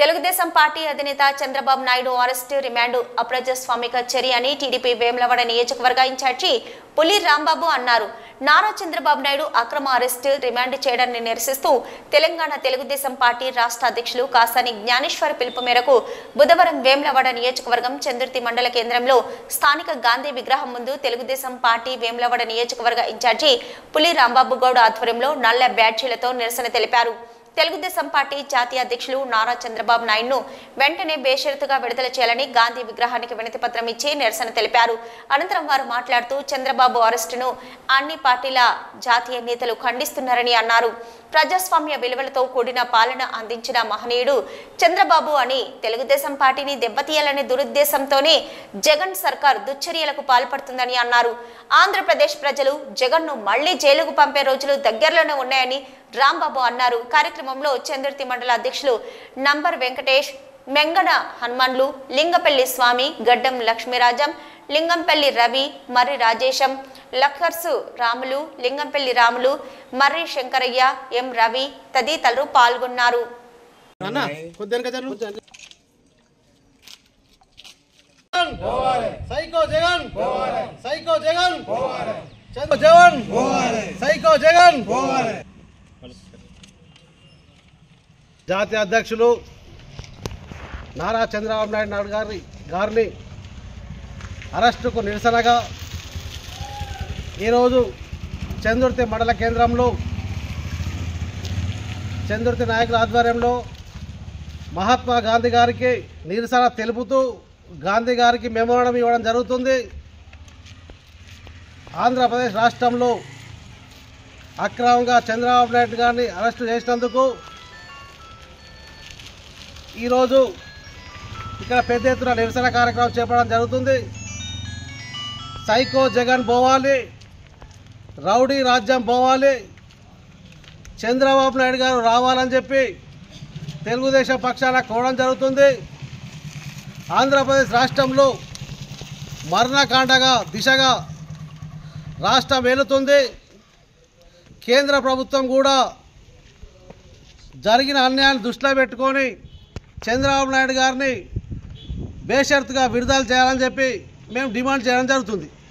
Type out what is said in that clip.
Telugu Desam party అధినేత Chandrababu Naidu arrest remand అప్రజాస్వామిక చర్య అని టీడీపీ వేములవాడ నియోజకవర్గ ఇన్ఛార్జి పులి రాంబాబు అన్నారు నారా చంద్రబాబు నాయుడు అక్రమ అరెస్టు రిమాండ్ చేయడాన్ని నిరసిస్తూ తెలంగాణ తెలుగుదేశం పార్టీ రాష్ట్ర అధ్యక్షులు కాసాని జ్ఞానేశ్వర్ పిలుపు మేరకు బుధవారం వేములవాడ నియోజకవర్గం చందుర్తి మండల కేంద్రంలో స్థానిక గాంధీ విగ్రహం ముందు తెలుగుదేశం పార్టీ వేములవాడ నియోజకవర్గ ఇన్ఛార్జి పులి రాంబాబు గౌడ్ ఆధ్వర్యంలో నల్ల బ్యాడ్జీలతో నిరసన తెలిపారు తెలుగుదేశం పార్టీ జాతీయ అధ్యక్షులు నారా చంద్రబాబు నాయుడును వెంటనే బేషరతుగా విడుదల చేయాలని గాంధీ విగ్రహానికి వినతి పత్రం ఇచ్చి నిరసన తెలిపారు అనంతరం వారు మాట్లాడుతూ చంద్రబాబు అరెస్టును అన్ని పార్టీల జాతీయ నేతలు ఖండిస్తున్నారని అన్నారు ప్రజాస్వామ్య విలువలతో కూడిన పాలన అందించిన మహనీయుడు చంద్రబాబు అని తెలుగుదేశం పార్టీని దెబ్బతీయాలనే దురుద్దేశంతోనే జగన్ సర్కార్ దుశ్చర్యలకు పాల్పడుతుందని అన్నారు ఆంధ్రప్రదేశ్ ప్రజలు జగన్ను మళ్లీ జైలుకు పంపే రోజులు దగ్గరలోనే ఉన్నాయని రాంబాబు అన్నారు కార్యక్రమంలో చందుర్తి మండల అధ్యక్షులు నంబర్ వెంకటేష్ మెంగన హనుమాన్లు లింగపల్లి స్వామి గడ్డం లక్ష్మీరాజం లింగంపల్లి రవి మర్రి రాజేశం లక్కర్సు రాములు లింగంపల్లి రాములు మర్రి శంకరయ్య ఎం రవి తదితరులు పాల్గొన్నారు అన్న కొద్దిగా జరుగు psycho Jagan psycho Jagan Chandra Jagan psycho Jagan జాతీయ అధ్యక్షులు నారా చంద్రబాబు నాయుడు నాయుడు గారి గారిని అరెస్టుకు నిరసనగా ఈరోజు చందుర్తి మండల కేంద్రంలో చందుర్తి నాయకుల ఆధ్వర్యంలో మహాత్మా గాంధీ గారికి నిరసన తెలుపుతూ గాంధీ గారికి మెమోరం ఇవ్వడం జరుగుతుంది ఆంధ్రప్రదేశ్ రాష్ట్రంలో అక్రమంగా చంద్రబాబు నాయుడు గారిని అరెస్టు చేసినందుకు ఈరోజు ఇక్కడ పెద్ద ఎత్తున నిరసన కార్యక్రమం చేపట్టడం జరుగుతుంది సైకో జగన్ పోవాలి రౌడీ రాజ్యం పోవాలి చంద్రబాబు నాయుడు గారు రావాలని చెప్పి తెలుగుదేశం పక్షాన కోవడం జరుగుతుంది ఆంధ్రప్రదేశ్ రాష్ట్రంలో మరణకాండగా దిశగా రాష్ట్రం వెళుతుంది కేంద్ర ప్రభుత్వం కూడా జరిగిన అన్యాయాన్ని దృష్టిలో పెట్టుకొని చంద్రబాబు నాయుడు గారిని బేషరతుగా విడుదల చేయాలని చెప్పి మేము డిమాండ్ చేయడం జరుగుతుంది